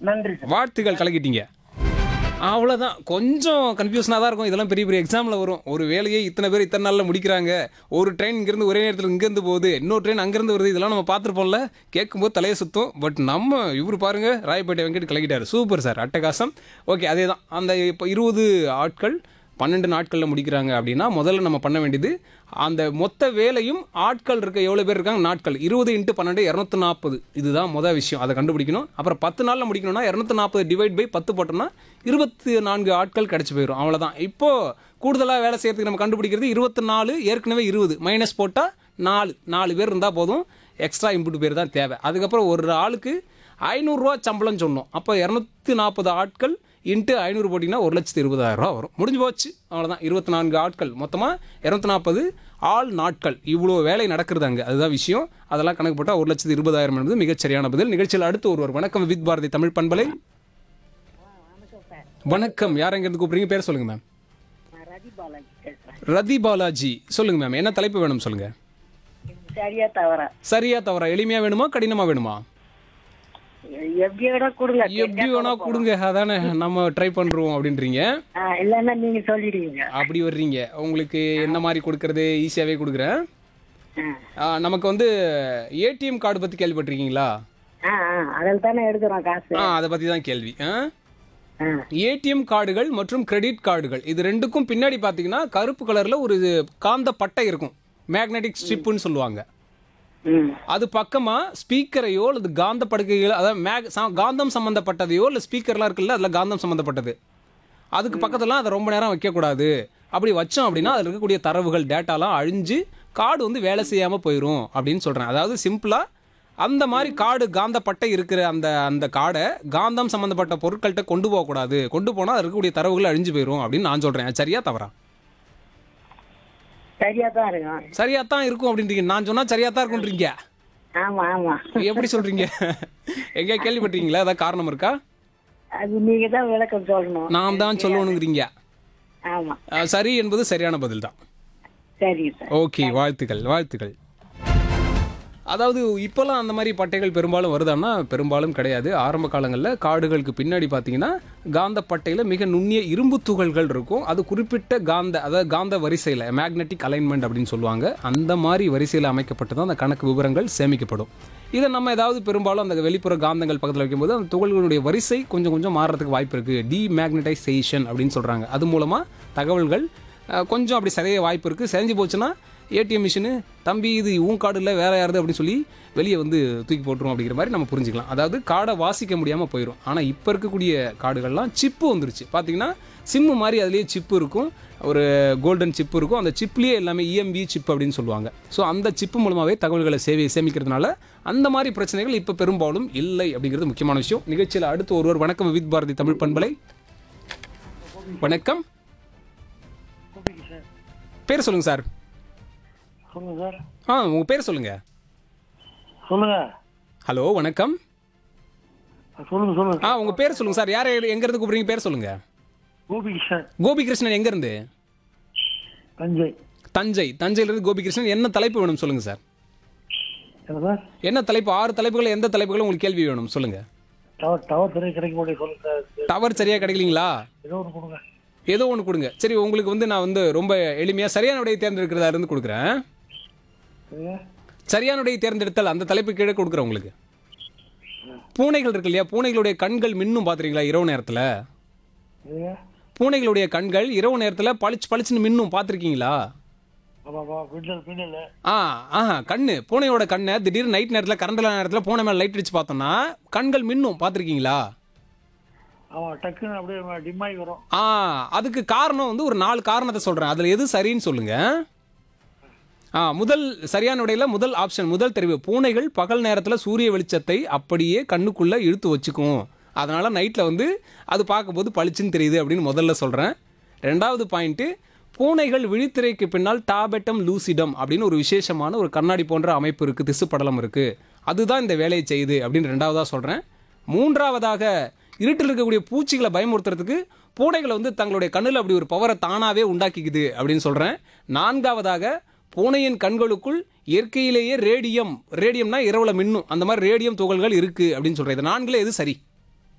நன்றி சார் வாழ்த்துக்கள் கலக்கிட்டீங்க அவ்வளோதான் கொஞ்சம் கன்ஃபியூஷனாக தான் இருக்கும் இதெல்லாம் பெரிய பெரிய எக்ஸாமில் வரும் ஒரு வேலையை இத்தனை பேர் இத்தனை நாளில் முடிக்கிறாங்க ஒரு ட்ரெயின் இங்கேருந்து ஒரே நேரத்தில் இங்கேருந்து போகுது இன்னொரு ட்ரெயின் அங்கேருந்து வருது இதெல்லாம் நம்ம பார்த்துருப்போம்ல கேட்கும்போது தலையை சுத்தும் பட் நம்ம இவர் பாருங்க ராயப்பேட்டை வெங்கட் கலக்கிட்டாரு சூப்பர் சார் அட்டகாசம் ஓகே அதே தான் அந்த இப்போ இருபது ஆட்கள் பன்னெண்டு நாட்களில் முடிக்கிறாங்க அப்படின்னா முதல்ல நம்ம பண்ண வேண்டியது அந்த மொத்த வேலையும் ஆட்கள் இருக்க எவ்வளோ பேர் இருக்காங்க நாட்கள் இருபது இன்ட்டு பன்னெண்டு இரநூத்தி நாற்பது இதுதான் மொதல் விஷயம் அதை கண்டுபிடிக்கணும் அப்புறம் பத்து நாளில் முடிக்கணும்னா இரநூத்தி நாற்பது டிவைட் பை பத்து போட்டோம்னா இருபத்தி நான்கு ஆட்கள் கிடச்சி போயிடும் அவ்வளோதான் இப்போது கூடுதலாக வேலை செய்யறதுக்கு நம்ம கண்டுபிடிக்கிறது இருபத்தி நாலு ஏற்கனவே இருபது மைனஸ் போட்டால் நாலு நாலு பேர் இருந்தால் போதும் எக்ஸ்ட்ரா இன்புட் பேர் தான் தேவை அதுக்கப்புறம் ஒரு ஆளுக்கு ஐநூறுரூவா சம்பளம் சொன்னோம் அப்போ இரநூத்தி நாற்பது ஆட்கள் இன்ட்டு ஐநூறு போட்டிங்கன்னா ஒரு லட்சத்து இருபதாயிரம் ரூபா வரும் முடிஞ்சு போச்சு அவ்வளோதான் இருபத்தி நான்கு ஆட்கள் மொத்தமாக இரநூத்தி நாற்பது ஆள் நாட்கள் இவ்வளோ வேலை நடக்கிறது அங்கே அதுதான் விஷயம் அதெல்லாம் கணக்கு போட்டால் ஒரு லட்சத்து இருபதாயிரம் என்பது மிகச் சரியான பதில் நிகழ்ச்சியில் அடுத்து ஒருவர் வணக்கம் வித் பாரதி தமிழ் பண்பலை வணக்கம் யார் எங்கேருந்து கூப்பிடுறீங்க பேர் சொல்லுங்கள் மேம் நான் ரதி பாலாஜி பேசுறேன் ரதி பாலாஜி சொல்லுங்கள் மேம் என்ன தலைப்பு வேணும் சொல்லுங்கள் சரியா தவறா சரியா தவறா எளிமையாக வேணுமா கடினமாக வேணுமா எப்படி வேணா கொடுங்க எப்படி வேணா கொடுங்க அதானே நம்ம ட்ரை பண்ணுறோம் அப்படின்றீங்க ஆ, இல்லைன்னா நீங்க சொல்லிடுவீங்க அப்படி வர்றீங்க உங்களுக்கு என்ன மாதிரி கொடுக்கறது ஈஸியாகவே கொடுக்குறேன் ஆ. ஆ, நமக்கு வந்து ஏடிஎம் கார்டு பற்றி கேள்விப்பட்டிருக்கீங்களா ஆ ஆ அதில் தானே எடுக்கிறோம் காசு ஆ அதை பற்றி தான் கேள்வி ஆ ஏடிஎம் கார்டுகள் மற்றும் கிரெடிட் கார்டுகள் இது ரெண்டுக்கும் பின்னாடி பார்த்தீங்கன்னா கருப்பு கலரில் ஒரு காந்த பட்டை இருக்கும் மேக்னெட்டிக் ஸ்ட்ரிப்புன்னு சொல்லுவாங்க ம் அது பக்கமாக ஸ்பீக்கரையோ அல்லது காந்த படுக்கைகள் அதாவது மேக் ச- காந்தம் சம்மந்தப்பட்டதையோ இல்லை ஸ்பீக்கர்லாம் இருக்குல்ல அதில் காந்தம் சம்மந்தப்பட்டது அதுக்கு பக்கத்துலாம் அதை ரொம்ப நேரம் வைக்கக்கூடாது அப்படி வச்சோம் அப்படின்னா அதில் இருக்கக்கூடிய தரவுகள் டேட்டாலாம் அழிஞ்சு கார்டு வந்து வேலை செய்யாமல் போயிடும் அப்படின்னு சொல்கிறேன் அதாவது சிம்பிளாக அந்த மாதிரி கார்டு காந்த பட்டை இருக்கிற அந்த அந்த கார்டை காந்தம் சம்மந்தப்பட்ட பொருட்கள்கிட்ட கொண்டு போகக்கூடாது கொண்டு போனால் அதில் இருக்கக்கூடிய தரவுகள் அழிஞ்சு போயிடும் அப்படின்னு நான் சொல்கிறேன் சரியா தவறா சரியா தான் இருக்கும் சரியா தான் இருக்கும் அப்படின்றீங்க நான் சொன்னால் சரியா தான் இருக்குன்றீங்க ஆமா ஆமா எப்படி சொல்றீங்க எங்க கேள்விப்பட்டீங்களா ஏதாவது காரணம் இருக்கா அது நீங்க தான் விளக்கம் சொல்லணும் நாம் தான் சொல்லணுங்கிறீங்க ஆமா அஹ், சரி என்பது சரியான பதில் தான் சரி சார் ஓகே வாழ்த்துக்கள் வாழ்த்துக்கள் அதாவது இப்போல்லாம் அந்த மாதிரி பட்டைகள் பெரும்பாலும் வருதான்னா பெரும்பாலும் கிடையாது ஆரம்ப காலங்களில் காடுகளுக்கு பின்னாடி பார்த்தீங்கன்னா காந்த பட்டையில் மிக நுண்ணிய இரும்பு துகள்கள் இருக்கும் அது குறிப்பிட்ட காந்த அதாவது காந்த வரிசையில் மேக்னெட்டிக் அலைன்மெண்ட் அப்படின்னு சொல்லுவாங்க அந்த மாதிரி வரிசையில் அமைக்கப்பட்டு தான் அந்த கணக்கு விவரங்கள் சேமிக்கப்படும் இதை நம்ம ஏதாவது பெரும்பாலும் அந்த வெளிப்புற காந்தங்கள் பக்கத்தில் வைக்கும்போது அந்த துகள்களுடைய வரிசை கொஞ்சம் கொஞ்சம் மாறுறதுக்கு வாய்ப்பு இருக்குது டிமேக்னடைசேஷன் அப்படின்னு சொல்கிறாங்க அது மூலமாக தகவல்கள் அஹ், கொஞ்சம் அப்படி சரிய வாய்ப்பு இருக்குது செஞ்சு போச்சுன்னா ஏடிஎம் மிஷினு தம்பி இது உன் கார்டு இல்லை வேற யாருது அப்படின்னு சொல்லி வெளியே வந்து தூக்கி போட்டுரும் அப்படிங்கிற மாதிரி நம்ம புரிஞ்சுக்கலாம் அதாவது கார்டை வாசிக்க முடியாமல் போயிடும் ஆனால் இப்போ இருக்கக்கூடிய கார்டுகள்லாம் சிப்பு வந்துருச்சு பார்த்தீங்கன்னா சிம்மு மாதிரி அதுலேயே சிப்பு இருக்கும் ஒரு கோல்டன் சிப்பு இருக்கும் அந்த சிப்லேயே எல்லாமே இஎம்பி சிப் அப்படின்னு சொல்லுவாங்க ஸோ அந்த சிப்பு மூலமாகவே தகவல்களை சேவை சேமிக்கிறதுனால அந்த மாதிரி பிரச்சனைகள் இப்போ பெரும்பாலும் இல்லை அப்படிங்கிறது முக்கியமான விஷயம் நிகழ்ச்சியில் அடுத்து ஒருவர் வணக்கம் வித் பாரதி தமிழ் பண்பலை வணக்கம் பேர் சொல்லுங்க சார் சொல்லுங்க சார் ஆ உங்கள் பேர் சொல்லுங்க சொல்லுங்க ஹலோ வணக்கம் சொல்லுங்க சொல்லுங்க ஆ உங்கள் பேர் சொல்லுங்க சார் யார் எங்கேருந்து கூப்பிடுறீங்க பேர் சொல்லுங்க கோபிகிருஷ்ணன் கோபிகிருஷ்ணன் எங்கேருந்து தஞ்சை தஞ்சை தஞ்சையிலிருந்து கோபிகிருஷ்ணன் என்ன தலைப்பு வேணும் சொல்லுங்க சார் என்ன சார் என்ன தலைப்பு ஆறு தலைப்புகள் எந்த தலைப்புகளும் உங்களுக்கு கேள்வி வேணும் சொல்லுங்க டவர் டவர் சரியாக கிடைக்க முடியும் சொல்லுங்க சார் டவர் சரியா கிடைக்கலீங்களா ஏதோ ஒன்று கொடுங்க ஏதோ ஒன்று கொடுங்க சரி உங்களுக்கு வந்து நான் வந்து ரொம்ப எளிமையாக சரியான விடையை தேர்ந்தெடுக்கிறதா இருந்து கொடுக்குறேன் சரியா சரியான விடையை தேர்ந்தெடுத்தல் அந்த தலைப்பு கீழே கொடுக்குறேன் உங்களுக்கு பூனைகள் இருக்கு இல்லையா பூனைகளுடைய கண்கள் மின்னும் பார்த்துறீங்களா இரவு நேரத்தில் சரியா பூனைகளுடைய கண்கள் இரவு நேரத்தில் பளிச்சு பளிச்சுன்னு மின்னும் பார்த்துருக்கீங்களா ஆமாப்பா பின்னல் பின்னல் ஆ ஆஹா கண்ணு பூனையோட கண்ணை திடீர்னு நைட் நேரத்தில் கரண்ட் இல்லாத நேரத்தில் பூனை மேலே லைட் அடிச்சு பார்த்தோம்னா கண்கள் மின்னும் பார்த்துருக்கீங்களா ஆமாம் டக்குன்னு அப்படியே டிம்மாகி வரும் ஆ அதுக்கு காரணம் வந்து ஒரு நாலு காரணத்தை சொல்கிறேன் அதில் எது சரின்னு சொல்லுங்க ஆ முதல் சரியான விடையில் முதல் ஆப்ஷன் முதல் தெரிவு பூனைகள் பகல் நேரத்தில் சூரிய வெளிச்சத்தை அப்படியே கண்ணுக்குள்ளே இழுத்து வச்சுக்கும் அதனால் நைட்டில் வந்து அது பார்க்கும்போது பளிச்சுன்னு தெரியுது அப்படின்னு முதல்ல சொல்கிறேன் ரெண்டாவது பாயிண்ட்டு பூனைகள் விழித்திரைக்கு பின்னால் டாபெட்டம் லூசிடம் அப்படின்னு ஒரு விசேஷமான ஒரு கண்ணாடி போன்ற அமைப்பு இருக்குது திசு படலம் இருக்குது அதுதான் இந்த வேலையை செய்யுது அப்படின்னு ரெண்டாவதாக சொல்கிறேன் மூன்றாவதாக இருட்டில் இருக்கக்கூடிய பூச்சிகளை பயமுறுத்துறதுக்கு பூனைகளை வந்து தங்களுடைய கண்ணில் அப்படி ஒரு பவரை தானாகவே உண்டாக்கிக்குது அப்படின்னு சொல்கிறேன் நான்காவதாக பூனையின் கண்களுக்குள் இயற்கையிலேயே ரேடியம் ரேடியம்னா இரவுல மின்னும் அந்த மாதிரி ரேடியம் துகள்கள் இருக்குது அப்படின்னு சொல்கிறேன் இது நான்கில் எது சரி